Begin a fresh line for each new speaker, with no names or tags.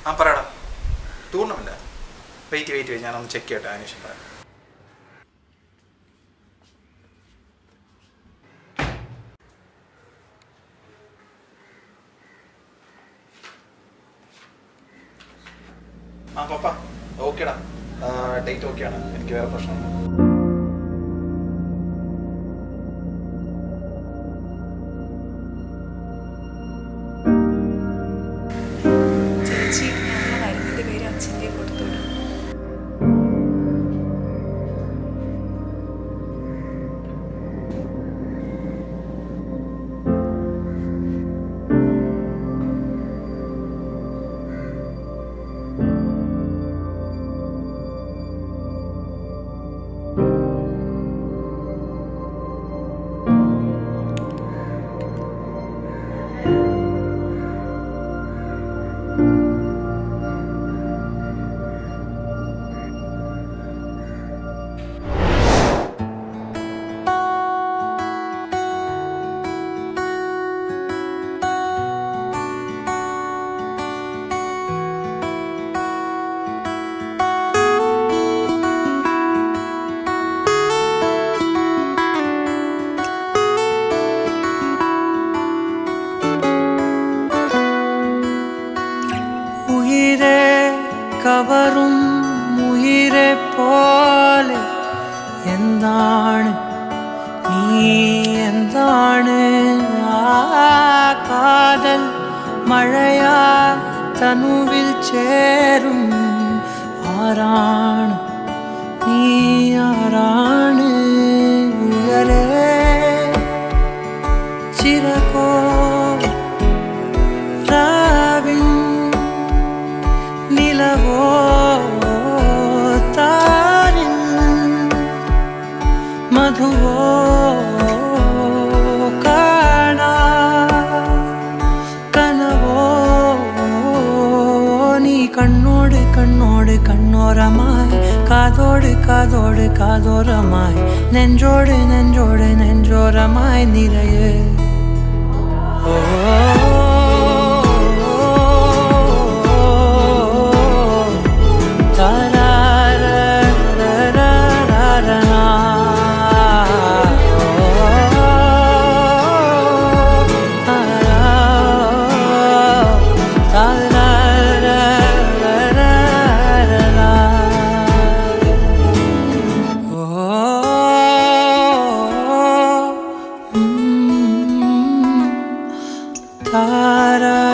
ആ പറയടാ തൂണമില്ല വെയിറ്റ് വെയിറ്റ് വെയിറ്റ് ഞാനൊന്ന് ചെക്ക് ചെയ്യട്ടെ അതിനുശേഷം പറയാം ആ പപ്പ ഓക്കേടാ ഡേറ്റ് ഓക്കെയാണ് എനിക്ക് വേറെ പ്രശ്നമൊന്നും
ചേച്ചി ഞാൻ മരുന്നിൻ്റെ പേര് അച്ഛൻ്റെ കൊടുത്തുവിടും
ഉയിരെ കവറും ഉയിരെ പോലെ എന്താണ് നീ എന്താണ് ആ കാതൽ മഴയാ തനുവിൽ ചേരും ആരാണ് നീ ആരാണ് ഉയരേ ചിരകോ രാവിൻ നിലവോ താരിൻ മധുവോ കാണാ കനവോ നീ കണ്ണോട് കണ്ണോട് കണ്ണോരമായി കാതോട് കാതോട് കാതോരമായി നെഞ്ചോട് നെഞ്ചോട് നെഞ്ചോരമായി നിറയെ ഓ Da da